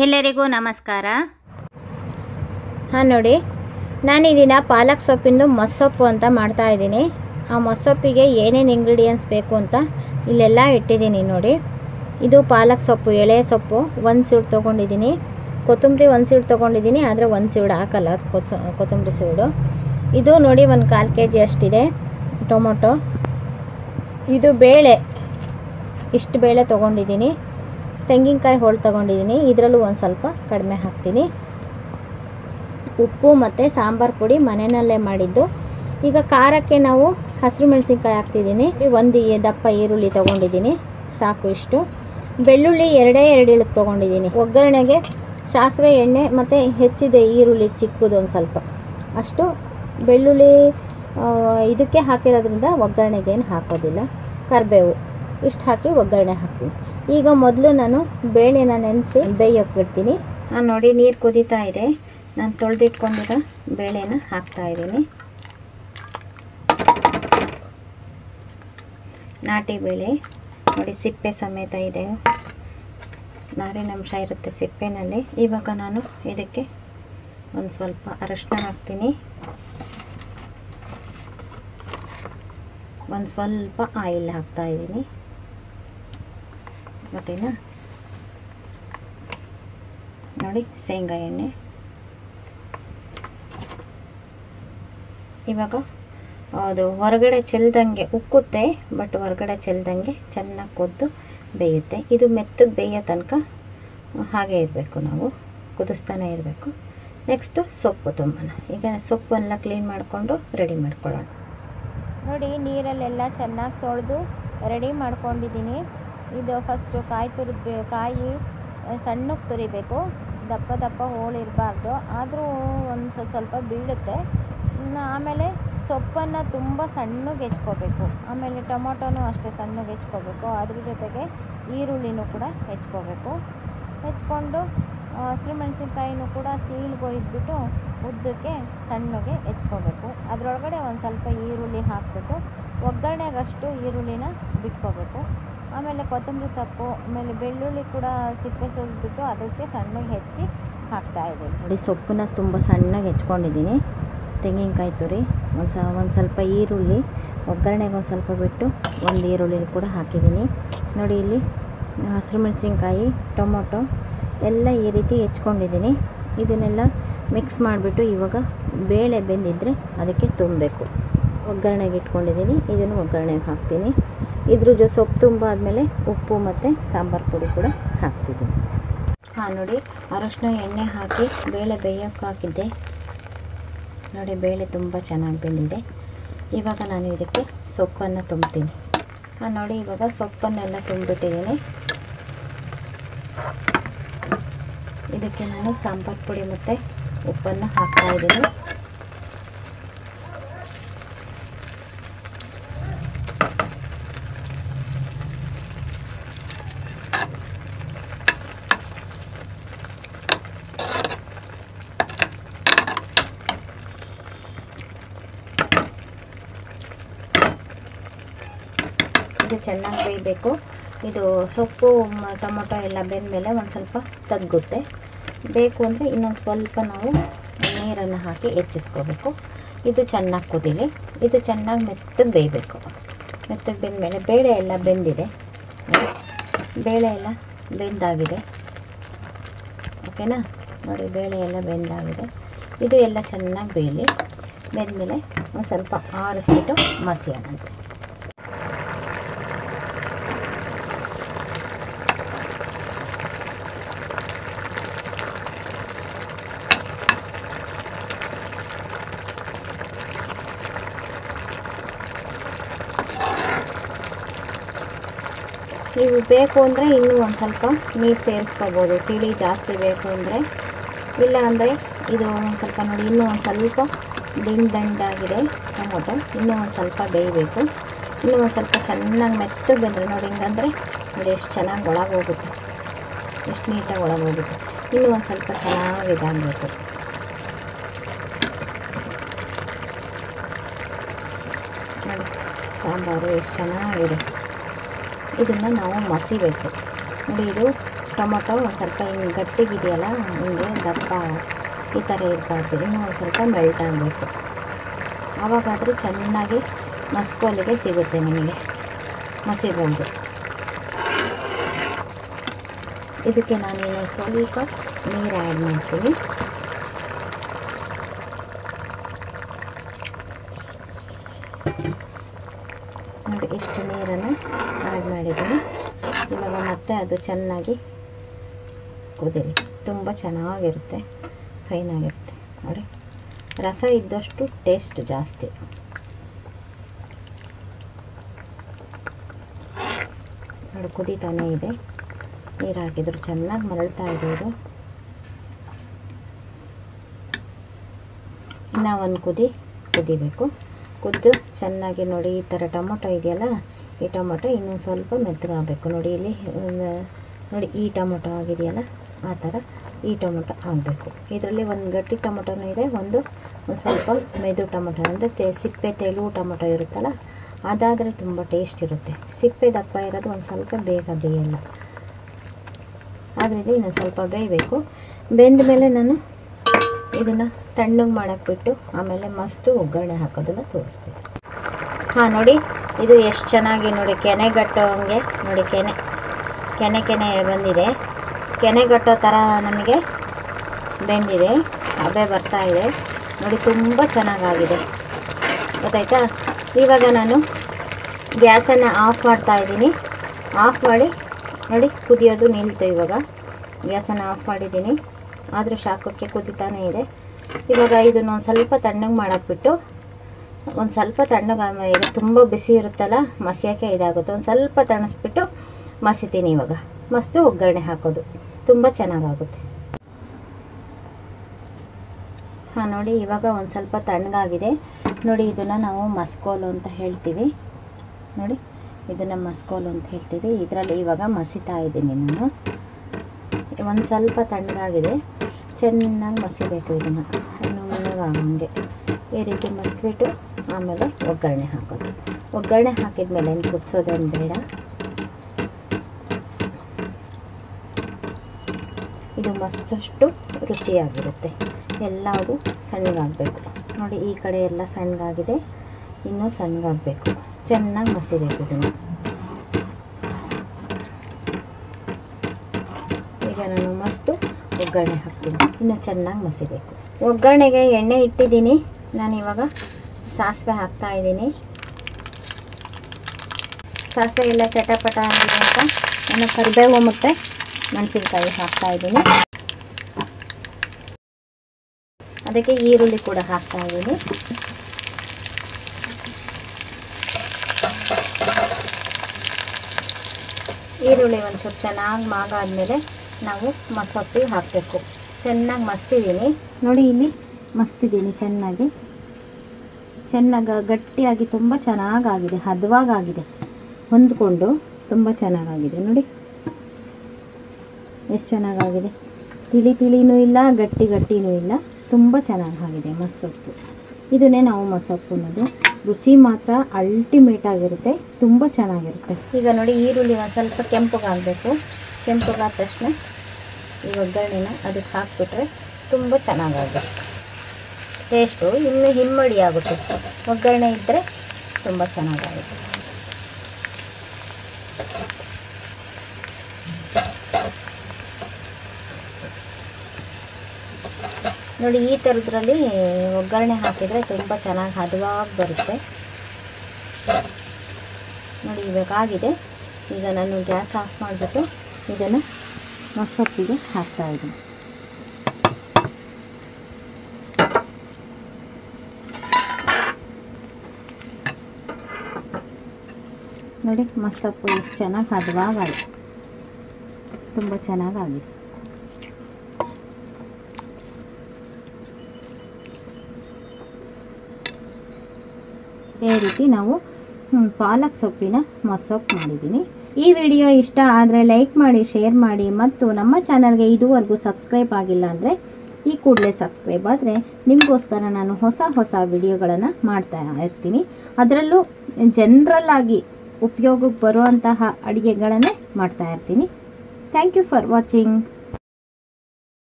ಎಲ್ಲರಿಗೂ ನಮಸ್ಕಾರ ಹಾಂ ನೋಡಿ ನಾನು ಈ ದಿನ ಪಾಲಕ್ ಸೊಪ್ಪಿಂದು ಮಸ್ಸೊಪ್ಪು ಅಂತ ಮಾಡ್ತಾ ಇದ್ದೀನಿ ಆ ಮಸ್ಸೊಪ್ಪಿಗೆ ಏನೇನು ಇಂಗ್ರೀಡಿಯೆಂಟ್ಸ್ ಬೇಕು ಅಂತ ಇಲ್ಲೆಲ್ಲ ಇಟ್ಟಿದ್ದೀನಿ ನೋಡಿ ಇದು ಪಾಲಕ್ ಸೊಪ್ಪು ಎಳೆ ಸೊಪ್ಪು ಒಂದು ಸೀಡ್ ತೊಗೊಂಡಿದ್ದೀನಿ ಕೊತ್ತಂಬರಿ ಒಂದು ಸೀಡ್ ತೊಗೊಂಡಿದ್ದೀನಿ ಆದರೆ ಒಂದು ಸೀಡ್ ಹಾಕಲ್ಲ ಕೊತ್ತ ಕೊತ್ತಂಬರಿ ಸೀಡು ಇದು ನೋಡಿ ಒಂದು ಕಾಲು ಕೆ ಜಿ ಅಷ್ಟಿದೆ ಟೊಮೊಟೊ ಇದು ಬೇಳೆ ಇಷ್ಟು ಬೇಳೆ ತೊಗೊಂಡಿದ್ದೀನಿ ತೆಂಗಿನಕಾಯಿ ಹೋಳು ತೊಗೊಂಡಿದ್ದೀನಿ ಇದರಲ್ಲೂ ಒಂದು ಸ್ವಲ್ಪ ಕಡಿಮೆ ಹಾಕ್ತೀನಿ ಉಪ್ಪು ಮತ್ತು ಸಾಂಬಾರು ಪುಡಿ ಮನೆಯಲ್ಲೇ ಮಾಡಿದ್ದು ಈಗ ಖಾರಕ್ಕೆ ನಾವು ಹಸಿರು ಮೆಣಸಿನ್ಕಾಯಿ ಹಾಕ್ತಿದ್ದೀನಿ ಒಂದು ಈ ದಪ್ಪ ಈರುಳ್ಳಿ ತೊಗೊಂಡಿದ್ದೀನಿ ಸಾಕು ಇಷ್ಟು ಬೆಳ್ಳುಳ್ಳಿ ಎರಡೇ ಎರಡು ಇಳಕ್ಕೆ ತೊಗೊಂಡಿದ್ದೀನಿ ಒಗ್ಗರಣೆಗೆ ಸಾಸಿವೆ ಎಣ್ಣೆ ಮತ್ತು ಹೆಚ್ಚಿದೆ ಈರುಳ್ಳಿ ಚಿಕ್ಕದು ಒಂದು ಸ್ವಲ್ಪ ಅಷ್ಟು ಬೆಳ್ಳುಳ್ಳಿ ಆ, ಇದಕ್ಕೆ ಹಾಕಿರೋದ್ರಿಂದ ಒಗ್ಗರಣೆಗೇನು ಹಾಕೋದಿಲ್ಲ ಕರಿಬೇವು ಇಷ್ಟು ಹಾಕಿ ಒಗ್ಗರಣೆ ಹಾಕ್ತೀನಿ ಈಗ ಮೊದಲು ನಾನು ಬೇಳೆನ ನೆನೆಸಿ ಬೇಯೋಕೆ ಇಡ್ತೀನಿ ನಾನು ನೋಡಿ ನೀರು ಕುದೀತಾ ಇದೆ ನಾನು ತೊಳೆದಿಟ್ಕೊಂಡಿರೋ ಬೇಳೆನ ಹಾಕ್ತಾ ಇದ್ದೀನಿ ನಾಟಿ ಬೇಳೆ ನೋಡಿ ಸಿಪ್ಪೆ ಸಮೇತ ಇದೆ ನಾರಿನಂಶ ಇರುತ್ತೆ ಸಿಪ್ಪೆನಲ್ಲಿ ಇವಾಗ ನಾನು ಇದಕ್ಕೆ ಒಂದು ಸ್ವಲ್ಪ ಅರಶಿನ ಹಾಕ್ತೀನಿ ಒಂದು ಸ್ವಲ್ಪ ಆಯಿಲ್ ಹಾಕ್ತಾ ಇದ್ದೀನಿ ಗೊತ್ತೇನಾ ನೋಡಿ ಶೇಂಗಾ ಎಣ್ಣೆ ಇವಾಗ ಅದು ಹೊರಗಡೆ ಚೆಲ್ದಂಗೆ ಉಕ್ಕುತ್ತೆ ಬಟ್ ಹೊರಗಡೆ ಚೆಲ್ದಂಗೆ ಚೆನ್ನಾಗಿ ಕೊದ್ದು ಬೇಯುತ್ತೆ ಇದು ಮೆತ್ತಗೆ ಬೇಯೋ ತನಕ ಹಾಗೆ ಇರಬೇಕು ನಾವು ಕುದಿಸ್ತಾನೆ ಇರಬೇಕು ನೆಕ್ಸ್ಟು ಸೊಪ್ಪು ತುಂಬನ ಈಗ ಸೊಪ್ಪೆಲ್ಲ ಕ್ಲೀನ್ ಮಾಡಿಕೊಂಡು ರೆಡಿ ಮಾಡ್ಕೊಳ್ಳೋಣ ನೋಡಿ ನೀರಲ್ಲೆಲ್ಲ ಚೆನ್ನಾಗಿ ತೊಳೆದು ರೆಡಿ ಮಾಡ್ಕೊಂಡಿದ್ದೀನಿ ಇದು ಫಸ್ಟು ಕಾಯಿ ತುರಿದು ಕಾಯಿ ಆ, ಸಣ್ಣಕ್ಕೆ ತುರಿಬೇಕು ದಪ್ಪ ದಪ್ಪ ಹೋಳಿರಬಾರ್ದು ಆದರೂ ಒಂದು ಸ್ವ- ಸ್ವಲ್ಪ ಬೀಳುತ್ತೆ ಇನ್ನು ಆಮೇಲೆ ಸೊಪ್ಪನ್ನು ತುಂಬ ಸಣ್ಣಗೆ ಹೆಚ್ಕೋಬೇಕು ಆಮೇಲೆ ಟೊಮೊಟೊನೂ ಅಷ್ಟೇ ಸಣ್ಣಗೆ ಹೆಚ್ಕೋಬೇಕು ಅದ್ರ ಜೊತೆಗೆ ಈರುಳ್ಳಿನೂ ಕೂಡ ಹೆಚ್ಕೋಬೇಕು ಹೆಚ್ಕೊಂಡು ಹಸಿರು ಮೆಣಸಿನ್ಕಾಯಿನೂ ಕೂಡ ಸೀಳ್ಗೊಯ್ದ್ಬಿಟ್ಟು ಉದ್ದಕ್ಕೆ ಸಣ್ಣಗೆ ಹೆಚ್ಕೋಬೇಕು ಅದರೊಳಗಡೆ ಒಂದು ಸ್ವಲ್ಪ ಈರುಳ್ಳಿ ಹಾಕ್ಬಿಟ್ಟು ಒಗ್ಗರಣೆಗಷ್ಟು ಈರುಳ್ಳಿನ ಬಿಟ್ಕೋಬೇಕು ಆಮೇಲೆ ಕೊತ್ತಂಬರಿ ಸೊಪ್ಪು ಆಮೇಲೆ ಬೆಳ್ಳುಳ್ಳಿ ಕೂಡ ಸಿಪ್ಪೆ ಸುಲಿದ್ಬಿಟ್ಟು ಅದಕ್ಕೆ ಸಣ್ಣಗೆ ಹೆಚ್ಚಿ ಹಾಕ್ತಾ ಇದ್ದೀನಿ ನೋಡಿ ಸೊಪ್ಪನ್ನ ತುಂಬ ಸಣ್ಣಗೆ ಹೆಚ್ಕೊಂಡಿದ್ದೀನಿ ತೆಂಗಿನಕಾಯಿ ತುರಿ ಒಂದು ಸ ಒಂದು ಸ್ವಲ್ಪ ಈರುಳ್ಳಿ ಒಗ್ಗರಣೆಗೆ ಒಂದು ಸ್ವಲ್ಪ ಬಿಟ್ಟು ಒಂದು ಈರುಳ್ಳಿ ಕೂಡ ಹಾಕಿದ್ದೀನಿ ನೋಡಿ ಇಲ್ಲಿ ಹಸಿರು ಮೆಣಸಿನ್ಕಾಯಿ ಟೊಮೊಟೊ ಎಲ್ಲ ಈ ರೀತಿ ಹೆಚ್ಕೊಂಡಿದ್ದೀನಿ ಇದನ್ನೆಲ್ಲ ಮಿಕ್ಸ್ ಮಾಡಿಬಿಟ್ಟು ಇವಾಗ ಬೇಳೆ ಬೆಂದಿದ್ದರೆ ಅದಕ್ಕೆ ತುಂಬಬೇಕು ಒಗ್ಗರಣೆಗೆ ಇಟ್ಕೊಂಡಿದ್ದೀನಿ ಇದನ್ನು ಒಗ್ಗರಣೆಗೆ ಹಾಕ್ತೀನಿ ಇದ್ರ ಜೊ ಸೊಪ್ಪು ತುಂಬ ಆದಮೇಲೆ ಉಪ್ಪು ಮತ್ತು ಸಾಂಬಾರು ಪುಡಿ ಕೂಡ ಹಾಕ್ತಿದ್ದೀನಿ ಹಾಂ ನೋಡಿ ಅರಶಿನ ಎಣ್ಣೆ ಹಾಕಿ ಬೇಳೆ ಬೇಯೋಕ್ಕೆ ಹಾಕಿದ್ದೆ ನೋಡಿ ಬೇಳೆ ತುಂಬ ಚೆನ್ನಾಗಿ ಬೆಂದಿದೆ ಇವಾಗ ನಾನು ಇದಕ್ಕೆ ಸೊಪ್ಪನ್ನು ತುಂಬ್ತೀನಿ ಹಾಂ ನೋಡಿ ಇವಾಗ ಸೊಪ್ಪನ್ನೆಲ್ಲ ತುಂಬಿಟ್ಟಿದ್ದೀನಿ ಇದಕ್ಕೆ ನಾನು ಸಾಂಬಾರು ಪುಡಿ ಮತ್ತು ಉಪ್ಪನ್ನು ಹಾಕ್ತಾ ಇದ್ದೀನಿ ಇದು ಚೆನ್ನಾಗಿ ಬೇಯಬೇಕು ಇದು ಸೊಪ್ಪು ಮ- ಟೊಮೊಟೊ ಎಲ್ಲ ಬೆಂದಮೇಲೆ ಒಂದು ಸ್ವಲ್ಪ ತಗ್ಗುತ್ತೆ ಬೇಕು ಅಂದರೆ ಇನ್ನೊಂದು ಸ್ವಲ್ಪ ನಾವು ನೀರನ್ನು ಹಾಕಿ ಹೆಚ್ಚಿಸ್ಕೋಬೇಕು ಇದು ಚೆನ್ನಾಗಿ ಕುದೀಲಿ ಇದು ಚೆನ್ನಾಗಿ ಮೆತ್ತಗೆ ಬೇಯಬೇಕು ಮೆತ್ತಗೆ ಬೆಂದಮೇಲೆ ಬೇಳೆ ಎಲ್ಲ ಬೆಂದಿದೆ ನೋಡಿ, ಬೇಳೆ ಎಲ್ಲ ಬೆಂದಾಗಿದೆ ಓಕೆನಾ ನೋಡಿ ಬೇಳೆ ಎಲ್ಲ ಬೆಂದಾಗಿದೆ ಇದು ಎಲ್ಲ ಚೆನ್ನಾಗಿ ಬೇಯಲಿ ಬೆಂದಮೇಲೆ ಒಂದು ಸ್ವಲ್ಪ ಆರಿಸ್ಬಿಟ್ಟು ಮಸಿಯೋಣಂತೆ ನೀವು ಬೇಕು ಅಂದರೆ ಇನ್ನೂ ಒಂದು ಸ್ವಲ್ಪ ನೀರು ಸೇರಿಸ್ಕೋಬೋದು ತಿಳಿ ಜಾಸ್ತಿ ಬೇಕು ಅಂದರೆ ಇಲ್ಲ ಅಂದರೆ ಇದು ಒಂದು ಸ್ವಲ್ಪ ನೋಡಿ ಇನ್ನೂ ಒಂದು ಸ್ವಲ್ಪ ದಿಂಡು ದಂಡಾಗಿದೆ ಟೊಮೊಟೊ ಇನ್ನೂ ಒಂದು ಸ್ವಲ್ಪ ಬೇಯಬೇಕು ಇನ್ನೂ ಒಂದು ಸ್ವಲ್ಪ ಚೆನ್ನಾಗಿ ಮೆತ್ತಗೆ ಬಂದರೆ ನೋಡಿ ಹಿಂಗಂದರೆ ನೋಡಿ ಎಷ್ಟು ಚೆನ್ನಾಗಿ ಒಳಗೆ ಹೋಗುತ್ತೆ ಎಷ್ಟು ನೀಟಾಗಿ ಒಳಗೆ ಹೋಗುತ್ತೆ ಇನ್ನೂ ಒಂದು ಸ್ವಲ್ಪ ಚೆನ್ನಾಗಿ ಇದಾಗಬೇಕು ನೋಡಿ ಸಾಂಬಾರು ಎಷ್ಟು ಚೆನ್ನಾಗಿದೆ ಇದನ್ನು ನಾವು ಮಸಿಬೇಕು ನೋಡಿ ಇದು ಟೊಮೊಟೊ ಒಂದು ಸ್ವಲ್ಪ ಹಿಂಗೆ ಗಟ್ಟಿಗಿದೆಯಲ್ಲ ಹಿಂಗೆ ದಪ್ಪ ಈ ಥರ ಇರಬಾರ್ದು ಇನ್ನೂ ಒಂದು ಸ್ವಲ್ಪ ಮೆಲ್ಟ್ ಆಗಬೇಕು ಆವಾಗಾದರೂ ಚೆನ್ನಾಗಿ ಮಸ್ಕೋಲಿಗೆ ಸಿಗುತ್ತೆ ನಮಗೆ ಮಸಿಬಹುದು ಇದಕ್ಕೆ ನಾನು ಇನ್ನೊಂದು ಸ್ವಲ್ಪ ನೀರು ಆ್ಯಡ್ ಮಾಡ್ತೀನಿ ನೋಡಿ ಇಷ್ಟು ನೀರನ್ನು ಆ್ಯಡ್ ಮಾಡಿದ್ದೀನಿ ಇವಾಗ ಮತ್ತೆ ಅದು ಚೆನ್ನಾಗಿ ಕುದೀಲಿ ತುಂಬ ಚೆನ್ನಾಗಿರುತ್ತೆ ಫೈನಾಗಿರುತ್ತೆ ನೋಡಿ ರಸ ಇದ್ದಷ್ಟು ಟೇಸ್ಟ್ ಜಾಸ್ತಿ ನೋಡಿ ಕುದೀತಾನೇ ಇದೆ ನೀರು ಹಾಕಿದ್ರು ಚೆನ್ನಾಗಿ ಮರಳ್ತಾ ಇದೆ ಇದು ಇನ್ನು ಒಂದು ಕುದಿ ಕುದಿಬೇಕು ಕುದ್ದು ಚೆನ್ನಾಗಿ ನೋಡಿ ಈ ಥರ ಟೊಮೊಟೊ ಇದೆಯಲ್ಲ ಈ ಟೊಮೊಟೊ ಇನ್ನೊಂದು ಸ್ವಲ್ಪ ಮೆತ್ತಗಾಗಬೇಕು ನೋಡಿ ಇಲ್ಲಿ ಒಂದು ನೋಡಿ ಈ ಟೊಮೊಟೊ ಆಗಿದೆಯಲ್ಲ ಆ ಥರ ಈ ಟೊಮೊಟೊ ಆಗಬೇಕು ಇದರಲ್ಲಿ ಒಂದು ಗಟ್ಟಿ ಟೊಮೊಟೊನೂ ಇದೆ ಒಂದು ಒಂದು ಸ್ವಲ್ಪ ಮೆದು ಟೊಮೊಟೊ ಅಂದರೆ ತೆ ಸಿಪ್ಪೆ ತೆಳು ಟೊಮೊಟೊ ಇರುತ್ತಲ್ಲ ಅದಾದರೆ ತುಂಬ ಟೇಸ್ಟ್ ಇರುತ್ತೆ ಸಿಪ್ಪೆ ದಪ್ಪ ಇರೋದು ಒಂದು ಸ್ವಲ್ಪ ಬೇಗ ಬೇಯಲ್ಲ ಆದ್ದರಿಂದ ಇನ್ನೊಂದು ಸ್ವಲ್ಪ ಬೇಯಬೇಕು ಬೆಂದ ಮೇಲೆ ನಾನು ಇದನ್ನು ತಣ್ಣಗೆ ಮಾಡೋಕ್ಕೆ ಬಿಟ್ಟು ಆಮೇಲೆ ಮಸ್ತು ಒಗ್ಗರಣೆ ಹಾಕೋದನ್ನು ತೋರಿಸ್ತೀನಿ ಹಾಂ ನೋಡಿ ಇದು ಎಷ್ಟು ಚೆನ್ನಾಗಿ ನೋಡಿ ಕೆನೆಗಟ್ಟೋ ಹಂಗೆ ನೋಡಿ ಕೆನೆ ಕೆನೆ ಕೆನೆ ಬಂದಿದೆ ಕೆನೆಗಟ್ಟೋ ಥರ ನಮಗೆ ಬೆಂದಿದೆ ಹಬೆ ಬರ್ತಾ ಇದೆ ನೋಡಿ ತುಂಬ ಚೆನ್ನಾಗಾಗಿದೆ ಗೊತ್ತಾಯ್ತಾ ಇವಾಗ ನಾನು ಗ್ಯಾಸನ್ನು ಆಫ್ ಮಾಡ್ತಾ ಇದ್ದೀನಿ ಆಫ್ ಮಾಡಿ ನೋಡಿ ಕುದಿಯೋದು ನಿಲ್ತು ಇವಾಗ ಗ್ಯಾಸನ್ನು ಆಫ್ ಮಾಡಿದ್ದೀನಿ ಆದರೂ ಶಾಖಕ್ಕೆ ಕುದಿತಾನೇ ಇದೆ ಇವಾಗ ಇದನ್ನು ಒಂದು ಸ್ವಲ್ಪ ತಣ್ಣಗೆ ಮಾಡಾಕ್ಬಿಟ್ಟು ಒಂದು ಸ್ವಲ್ಪ ತಣ್ಣಗೆ ಇದು ತುಂಬ ಬಿಸಿ ಇರುತ್ತಲ್ಲ ಮಸಿಯೋಕ್ಕೆ ಇದಾಗುತ್ತೆ ಒಂದು ಸ್ವಲ್ಪ ತಣಿಸ್ಬಿಟ್ಟು ಮಸಿತೀನಿ ಇವಾಗ ಮಸ್ತು ಒಗ್ಗರಣೆ ಹಾಕೋದು ತುಂಬ ಚೆನ್ನಾಗಾಗುತ್ತೆ ಹಾಂ ನೋಡಿ ಇವಾಗ ಒಂದು ಸ್ವಲ್ಪ ತಣ್ಣಗಾಗಿದೆ ನೋಡಿ ಇದನ್ನು ನಾವು ಮಸ್ಕೋಲು ಅಂತ ಹೇಳ್ತೀವಿ ನೋಡಿ ಇದನ್ನು ಮಸ್ಕೋಲು ಅಂತ ಹೇಳ್ತೀವಿ ಇದರಲ್ಲಿ ಇವಾಗ ಮಸಿತಾ ಇದ್ದೀನಿ ನಾನು ಒಂದು ಸ್ವಲ್ಪ ತಣ್ಣಗಾಗಿದೆ ಚೆನ್ನಾಗಿ ಮಸಿಬೇಕು ಇದನ್ನು ನುಣ್ಣಗಾಗಂಗೆ ಈ ರೀತಿ ಮಸ್ಬಿಟ್ಟು ಆಮೇಲೆ ಒಗ್ಗರಣೆ ಹಾಕೋದು ಒಗ್ಗರಣೆ ಹಾಕಿದ್ಮೇಲೆ ಏನು ಕುದಿಸೋದೇನು ಬೇಡ ಇದು ಮಸ್ತಷ್ಟು ರುಚಿಯಾಗಿರುತ್ತೆ ಎಲ್ಲವೂ ಸಣ್ಣಗಾಗಬೇಕು ನೋಡಿ ಈ ಕಡೆ ಎಲ್ಲ ಸಣ್ಣಗಾಗಿದೆ ಇನ್ನೂ ಸಣ್ಣಗಾಗಬೇಕು ಚೆನ್ನಾಗಿ ಮಸಿಬೇಕು ಇದನ್ನು ಈಗ ನಾನು ಮಸ್ತು ಒಗ್ಗರಣೆ ಹಾಕ್ತೀನಿ ಇನ್ನೂ ಚೆನ್ನಾಗಿ ಮಸಿಬೇಕು ಒಗ್ಗರಣೆಗೆ ಎಣ್ಣೆ ಇಟ್ಟಿದ್ದೀನಿ ನಾನು ಇವಾಗ ಸಾಸಿವೆ ಹಾಕ್ತಾ ಇದ್ದೀನಿ ಸಾಸಿವೆ ಎಲ್ಲ ಚಟಪಟ ಆಗಿದೆ ಅಂತ ನಾನು ಕರಿಬೇವು ಮತ್ತು ಮೆಣಸಿನ್ಕಾಯಿ ಹಾಕ್ತಾ ಇದ್ದೀನಿ ಅದಕ್ಕೆ ಈರುಳ್ಳಿ ಕೂಡ ಹಾಕ್ತಾ ಇದ್ದೀನಿ ಈರುಳ್ಳಿ ಒಂಚೂರು ಚೆನ್ನಾಗಿ ಮಾಗಾದ್ಮೇಲೆ ನಾವು ಮಸೊಪ್ಪಿ ಹಾಕಬೇಕು ಚೆನ್ನಾಗಿ ಮಸ್ತಿದ್ದೀನಿ ನೋಡಿ ಇಲ್ಲಿ ಮಸ್ತಿದ್ದೀನಿ ಚೆನ್ನಾಗಿ ಚೆನ್ನಾಗಿ ಗಟ್ಟಿಯಾಗಿ ತುಂಬ ಚೆನ್ನಾಗಾಗಿದೆ ಹದವಾಗಾಗಿದೆ ಹೊಂದ್ಕೊಂಡು ತುಂಬ ಚೆನ್ನಾಗಾಗಿದೆ ನೋಡಿ ಎಷ್ಟು ಚೆನ್ನಾಗಾಗಿದೆ ತಿಳಿ ತಿಳಿನೂ ಇಲ್ಲ ಗಟ್ಟಿ ಗಟ್ಟಿನೂ ಇಲ್ಲ ತುಂಬ ಚೆನ್ನಾಗಾಗಿದೆ ಮಸ್ಸೊಪ್ಪು ಇದನ್ನೇ ನಾವು ಮಸೊಪ್ಪು ಅನ್ನೋದು ರುಚಿ ಮಾತ್ರ ಅಲ್ಟಿಮೇಟ್ ಆಗಿರುತ್ತೆ ತುಂಬ ಚೆನ್ನಾಗಿರುತ್ತೆ ಈಗ ನೋಡಿ ಈರುಳ್ಳಿ ಒಂದು ಸ್ವಲ್ಪ ಕೆಂಪಗಾಗಬೇಕು ಕೆಂಪಗಾದ ತಕ್ಷಣ ಈ ಒಗ್ಗರಣೆನ ಅದಕ್ಕೆ ಹಾಕ್ಬಿಟ್ರೆ ತುಂಬ ಚೆನ್ನಾಗಾಗುತ್ತೆ ಟೇಸ್ಟು ಇನ್ನೂ ಹಿಮ್ಮಡಿ ಆಗುತ್ತೆ ಒಗ್ಗರಣೆ ಇದ್ದರೆ ತುಂಬ ಚೆನ್ನಾಗಾಗುತ್ತೆ ನೋಡಿ ಈ ಥರದ್ರಲ್ಲಿ ಒಗ್ಗರಣೆ ಹಾಕಿದರೆ ತುಂಬ ಚೆನ್ನಾಗಿ ಹದವಾಗಿ ಬರುತ್ತೆ ನೋಡಿ ಇವಾಗ ಆಗಿದೆ ಈಗ ನಾನು ಗ್ಯಾಸ್ ಆಫ್ ಮಾಡಿಬಿಟ್ಟು ಇದನ್ನು ಮಸೊಪ್ಪಿಗೆ ಹಾಕ್ತಾ ಇದ್ದೀನಿ ನೋಡಿ ಮಸೊಪ್ಪು ಎಷ್ಟು ಚೆನ್ನಾಗಿ ಹದವಾಗಿದೆ ತುಂಬ ಚೆನ್ನಾಗಾಗಿದೆ ಇದೇ ರೀತಿ ನಾವು ಹ್ಮ್, ಪಾಲಕ್ ಸೊಪ್ಪಿನ ಮಸೊಪ್ಪು ಮಾಡಿದ್ದೀನಿ ಈ ವಿಡಿಯೋ ಇಷ್ಟ ಆದರೆ ಲೈಕ್ ಮಾಡಿ ಶೇರ್ ಮಾಡಿ ಮತ್ತು ನಮ್ಮ ಚಾನಲ್ಗೆ ಇದುವರೆಗೂ ಸಬ್ಸ್ಕ್ರೈಬ್ ಆಗಿಲ್ಲ ಅಂದರೆ ಈ ಕೂಡಲೇ ಸಬ್ಸ್ಕ್ರೈಬ್ ಆದರೆ ನಿಮಗೋಸ್ಕರ ನಾನು ಹೊಸ ಹೊಸ ವಿಡಿಯೋಗಳನ್ನು ಮಾಡ್ತಾ ಇರ್ತೀನಿ ಅದರಲ್ಲೂ ಜನರಲ್ ಆಗಿ ಉಪಯೋಗಕ್ಕೆ ಬರುವಂತಹ ಅಡುಗೆಗಳನ್ನೇ ಮಾಡ್ತಾ ಇರ್ತೀನಿ ಥ್ಯಾಂಕ್ ಯು ಫಾರ್ ವಾಚಿಂಗ್